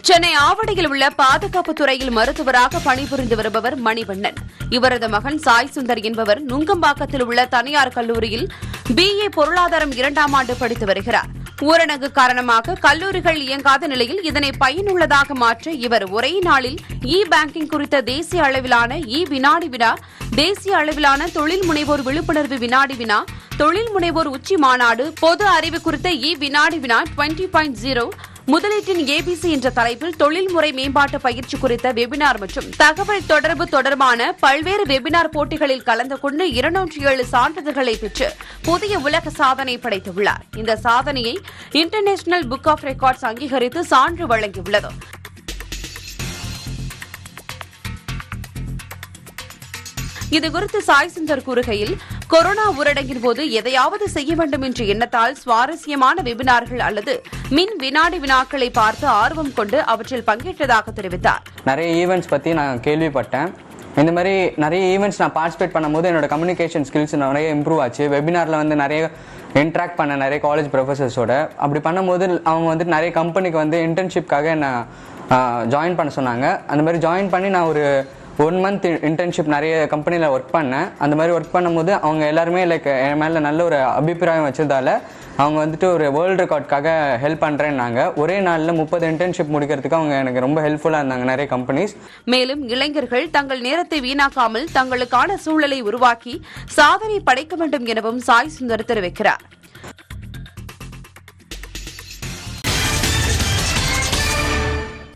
சென்னை ஆவடியில் உள்ள பாதுகாப்பு துறையில் மருத்துவராக பணிபுரிந்து வருபவர் மணிவண்ணன் இவரது மகன் சாய் சுந்தர் என்பவர் நுங்கம்பாக்கத்தில் உள்ள தனியார் கல்லூரியில் பிஏ பொருளாதாரம் இரண்டாம் ஆண்டு படித்து வருகிறார் ஊரடங்கு காரணமாக கல்லூரிகள் இயங்காத நிலையில் இதனை பயனுள்ளதாக மாற்ற இவர் ஒரே நாளில் இ பேங்கிங் குறித்த தேசிய அளவிலான இ வினாடி வினா தேசிய அளவிலான தொழில் முனைவோர் விழிப்புணர்வு வினாடி வினா தொழில் முனைவோர் உச்சி மாநாடு பொது அறிவு குறித்த இ வினாடி வினா டுவெண்டி பாயிண்ட் ஜீரோ முதலீட்டின் ஏபிசி என்ற தலைப்பில் தொழில்முறை மேம்பாட்டு பயிற்சி குறித்த வெபினார் மற்றும் தகவல் தொடர்பு தொடர்பான பல்வேறு வெபினார் போட்டிகளில் கலந்து கொண்டு இருநூற்றி ஏழு சான்றிதழ்களை பெற்று புதிய உலக சாதனை படைத்துள்ளார் இந்த சாதனையை இன்டர்நேஷனல் புக் ஆஃப் ரெக்கார்ட்ஸ் அங்கீகரித்து சான்று வழங்கியுள்ளது இதுகுறித்து சாய் சுந்தர் கூறுகையில் கொரோனா ஊரடங்கின் போது எதையாவது செய்ய வேண்டும் என்ற எண்ணத்தால் சுவாரஸ்யமான வெபினார்கள் அல்லது மின் வினாடி வினாக்களை பார்த்து ஆர்வம் கொண்டு அவற்றில் பங்கேற்றதாக தெரிவித்தார் நிறைய ஈவெண்ட்ஸ் பற்றி நான் கேள்விப்பட்டேன் இந்த மாதிரி நிறைய ஈவெண்ட்ஸ் நான் பார்ட்டிசிபேட் பண்ணும்போது என்னோட கம்யூனிகேஷன் ஸ்கில்ஸ் நிறைய இம்ப்ரூவ் ஆச்சு வெபினாரில் வந்து நிறைய இன்ட்ராக்ட் பண்ண நிறைய காலேஜ் ப்ரொஃபசர்ஸோட அப்படி பண்ணும்போது அவங்க வந்துட்டு நிறைய கம்பெனிக்கு வந்து இன்டர்ன்ஷிப்காக என்ன ஜாயின் பண்ண சொன்னாங்க அந்த மாதிரி ஜாயின் பண்ணி நான் ஒரு ஒன் மந்த் இன்டர்ன்ஷிப் நிறைய கம்பெனியில் ஒர்க் பண்ணேன் அந்த மாதிரி ஒர்க் பண்ணும்போது அவங்க எல்லாருமே லைக் என் மேலே நல்ல ஒரு அபிப்பிராயம் வச்சதால அவங்க வந்துட்டு ஒரு வேர்ல்டு ரெக்கார்ட்காக ஹெல்ப் பண்ணுறேன்னாங்க ஒரே நாளில் முப்பது இன்டர்ன்ஷிப் முடிக்கிறதுக்கு அவங்க எனக்கு ரொம்ப ஹெல்ப்ஃபுல்லாக இருந்தாங்க நிறைய கம்பெனிஸ் மேலும் இளைஞர்கள் தங்கள் நேரத்தை வீணாக்காமல் தங்களுக்கான சூழலை உருவாக்கி சாதனை படைக்க வேண்டும் எனவும் சாய் சுந்தர் தெரிவிக்கிறார்